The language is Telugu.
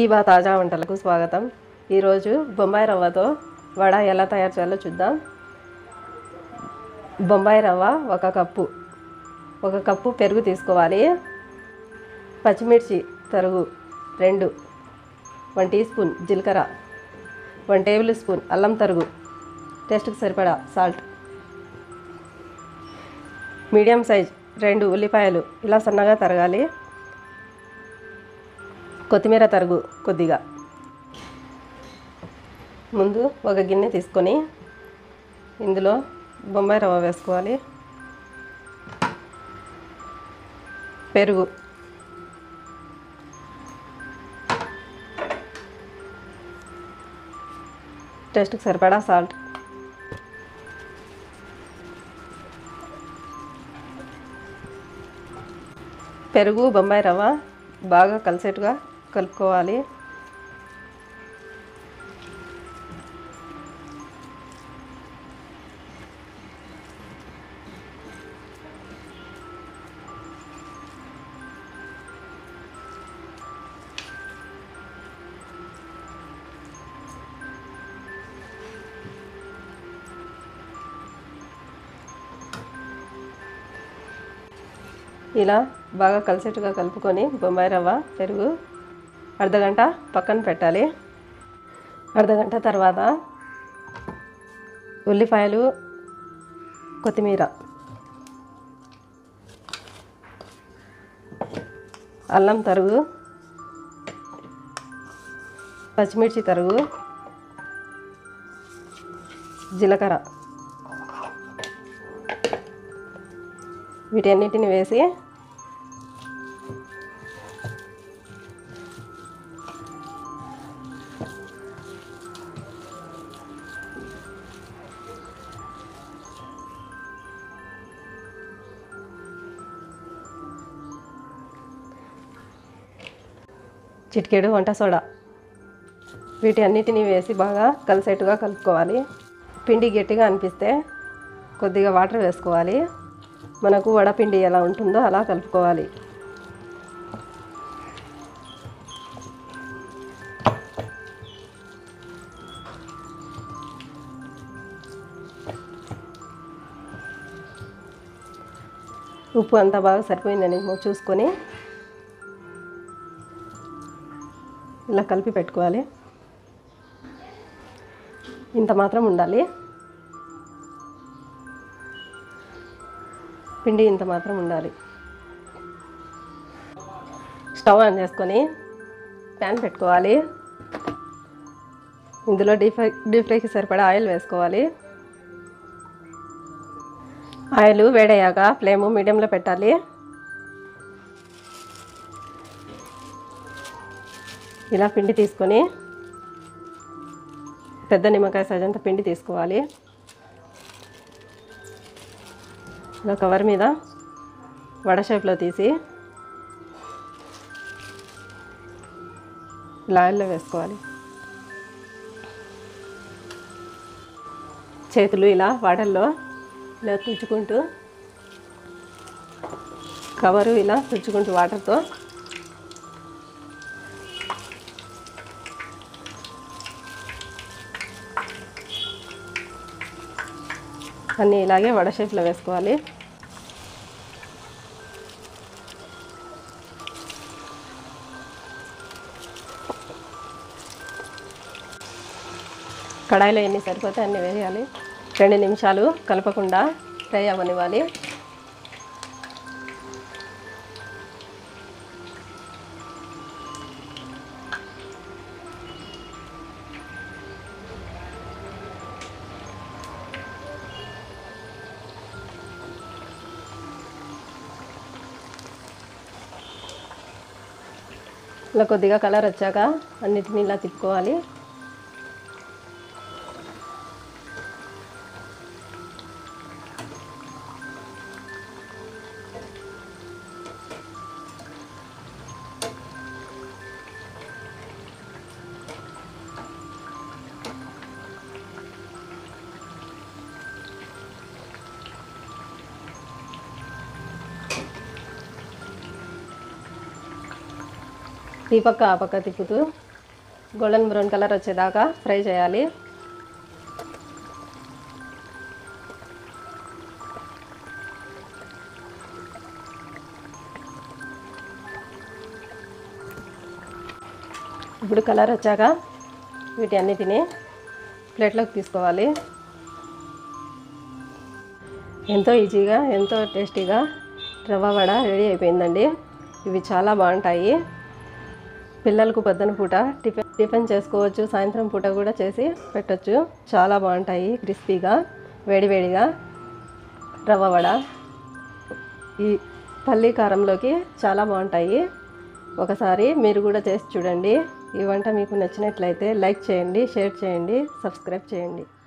కీబా తాజా వంటలకు స్వాగతం ఈరోజు బొంబాయి రవ్వతో వడ ఎలా తయారు చేయాలో చూద్దాం బొంబాయి రవ్వ ఒక కప్పు ఒక కప్పు పెరుగు తీసుకోవాలి పచ్చిమిర్చి తరుగు రెండు వన్ టీ స్పూన్ జీలకర్ర వన్ టేబుల్ స్పూన్ అల్లం తరుగు టేస్ట్కి సరిపడా సాల్ట్ మీడియం సైజ్ రెండు ఉల్లిపాయలు ఇలా సన్నగా తరగాలి కొత్తిమీర తరుగు కొద్దిగా ముందు ఒక గిన్నె తీసుకొని ఇందులో బొంబాయి రవ్వ వేసుకోవాలి పెరుగు టేస్ట్కి సరిపడా సాల్ట్ పెరుగు బొంబాయి రవ్వ బాగా కలిసేట్టుగా కలుపుకోవాలి ఇలా బాగా కలిసేట్టుగా కలుపుకొని బొంబాయి రవ్వ పెరుగు అర్ధగంట పక్కన పెట్టాలి అర్ధగంట తర్వాత ఉల్లిపాయలు కొత్తిమీర అల్లం తరుగు పచ్చిమిర్చి తరుగు జీలకర్ర వీటన్నిటిని వేసి చిటికెడు వంట సోడా వీటి అన్నిటిని వేసి బాగా కలిసేట్టుగా కలుపుకోవాలి పిండి గట్టిగా అనిపిస్తే కొద్దిగా వాటర్ వేసుకోవాలి మనకు వడపిండి ఎలా ఉంటుందో అలా కలుపుకోవాలి ఉప్పు అంతా బాగా సరిపోయిందని చూసుకొని ఇలా కలిపి పెట్టుకోవాలి ఇంత మాత్రం ఉండాలి పిండి ఇంత మాత్రం ఉండాలి స్టవ్ ఆన్ చేసుకొని ప్యాన్ పెట్టుకోవాలి ఇందులో డీప్ ఫ్రై డీప్ ఫ్రైకి సరిపడా ఆయిల్ వేసుకోవాలి ఆయిల్ వేడయ్యాక ఫ్లేమ్ మీడియంలో పెట్టాలి ఇలా పిండి తీసుకొని పెద్ద నిమ్మకాయ సైజంత పిండి తీసుకోవాలి ఇలా కవర్ మీద వడ షేప్లో తీసి ఇలా ఆయిల్లో వేసుకోవాలి చేతులు ఇలా వాటల్లో ఇలా తుడుచుకుంటూ కవరు ఇలా తుడుచుకుంటూ వాటర్తో అన్నీ ఇలాగే వడ షేప్లో వేసుకోవాలి కడాయిలో ఎన్ని సరిపోతే అన్ని వేయాలి రెండు నిమిషాలు కలపకుండా ఫ్రై అవ్వనివ్వాలి ఇలా కొద్దిగా కలర్ వచ్చాక అన్నిటిని ఇలా తిప్పుకోవాలి ఈ పక్క ఆ పక్క తిప్పుతూ గోల్డెన్ బ్రౌన్ కలర్ వచ్చేదాకా ఫ్రై చేయాలి ఇప్పుడు కలర్ వచ్చాక వీటి అన్నిటిని ప్లేట్లోకి తీసుకోవాలి ఎంతో ఈజీగా ఎంతో టేస్టీగా రవ్వ వడ రెడీ అయిపోయిందండి ఇవి చాలా బాగుంటాయి పిల్లలకు పొద్దున పూట టిఫిన్ టిఫిన్ చేసుకోవచ్చు సాయంత్రం పూట కూడా చేసి పెట్టచ్చు చాలా బాగుంటాయి క్రిస్పీగా వేడివేడిగా రవ్వ వడ ఈ పల్లి కారంలోకి చాలా బాగుంటాయి ఒకసారి మీరు కూడా చేసి చూడండి ఈ వంట మీకు నచ్చినట్లయితే లైక్ చేయండి షేర్ చేయండి సబ్స్క్రైబ్ చేయండి